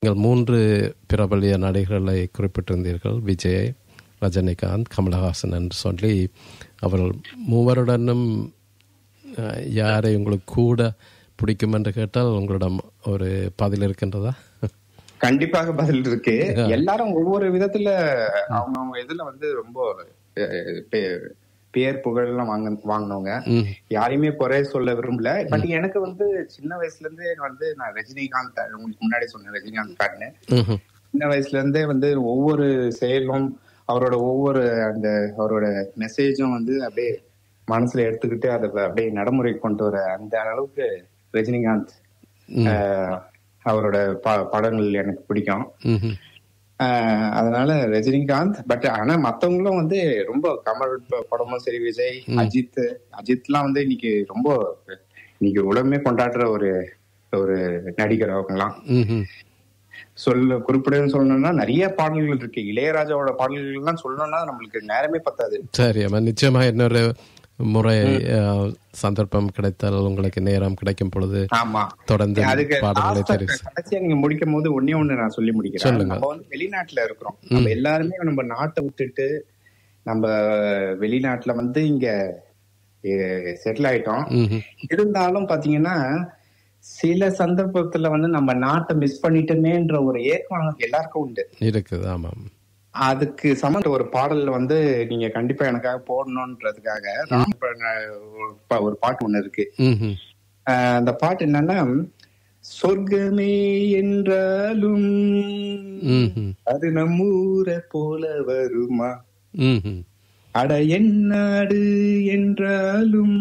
நீங்கள் மூன்று பிரபலிய நடிகர்களை குறிப்பிட்டிருந்தீர்கள் விஜய் ரஜினிகாந்த் கமலஹாசன் என்று சொல்லி அவர்கள் மூவருடனும் அஹ், யாரை உங்களுக்கு கூட பிடிக்கும் என்று கேட்டால் உங்களிடம் ஒரு பதில் இருக்கின்றதா கண்டிப்பாக பதில் இருக்கு எல்லாரும் ஒவ்வொரு விதத்துல அவங்க அவங்க இதுல வந்து ரொம்ப அஹ், பே- பேர் புகழ் எல்லாம் வாங்க வாங்கினவங்க ம் யாரையுமே குறை சொல்ல விரும்பல பட் எனக்கு வந்து சின்ன வயசுல இருந்தே வந்து நான் ரஜினிகாந்த் உங்களுக்கு முன்னாடி சொன்னேன் ரஜினிகாந்த் ஃபேன்னு ம்ஹும். சின்ன வயசுல இருந்தே வந்து ஒவ்வொரு செயலும் அவரோட ஒவ்வொரு அந்த அவரோட மெசேஜும் வந்து அப்படியே மனசுல எடுத்துக்கிட்டு அதை அப்படியே நடைமுறை கொண்டு வர அந்த அளவுக்கு ரஜினிகாந்த் ம். ஆஹ், அவரோட ப- படங்கள் எனக்கு பிடிக்கும் ம்ஹும். ஆஹ், அதனால ரஜினிகாந்த் பட் ஆனா மத்தவங்களும் வந்து ரொம்ப கமல் ப- படமும் சரி விஜய் அஜித் அஜித்லாம் வந்து இன்னைக்கு ரொம்ப இன்னைக்கு உலகமே கொண்டாடுற ஒரு ஒரு நடிகர் அவங்கலாம் ம்ஹும். சொல்ல குறிப்பிடன்னு சொல்லணும்னா நிறைய பாடல்கள் இருக்கு இளையராஜாவோட பாடல்கள் எல்லாம் சொல்லணும்னா நம்மளுக்கு நேரமே பத்தாது சரி அம்மா நிச்சயமா இன்னொரு முறை அஹ், சந்தர்ப்பம் கிடைத்தால் உங்களுக்கு நேரம் கிடைக்கும் பொழுது ஆமா தொடர்ந்து அதுக்கு பாடல்களை last ஆ தெரிவு கடைசியா நீங்க முடிக்கும் போது ஒன்னே ஒண்ணு நான் சொல்லி முடிக்கிறேன் சொல்லுங்க. நம்ம வந்து வெளிநாட்டுல இருக்கிறோம் நம்ம எல்லாருமே நம்ம நாட்டை விட்டுட்டு நம்ம வெளிநாட்டுல வந்து இங்க செட்டில் ஆயிட்டோம் ம்ஹும். இருந்தாலும் பாத்தீங்கன்னா சில சந்தர்ப்பத்துல வந்து நம்ம நாட்டை மிஸ் பண்ணிட்டோமேன்ற ஒரு ஏக்கம் நமக்கு எல்லாருக்கும் உண்டு இருக்குது ஆமாம் அதுக்கு சமந்த ஒரு பாடல் வந்து நீங்க கண்டிப்பா எனக்காக போடணும்ன்றதுக்காக ராம் ஒரு பா- ஒரு பாட்டு ஒண்ணு இருக்கு ம்ஹும். ஆஹ் அந்த பாட்டு என்னன்னா சொர்க்கமே என்றாலும் ம்ஹும். அது நம்மூரை போல வருமா ம்ஹும். அட என்னாடு என்றாலும்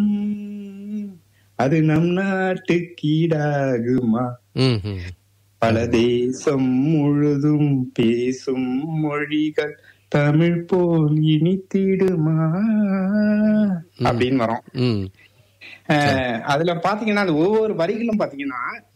அது நம் நாட்டுக்கீடாகுமா ம்ஹும். பல தேசம் முழுதும் பேசும் மொழிகள் தமிழ் போல் இனித்திடுமா அப்படின்னு வரும் ம் அஹ் அதுல பாத்தீங்கன்னா அந்த ஒவ்வொரு வரிகளும் பாத்தீங்கன்னா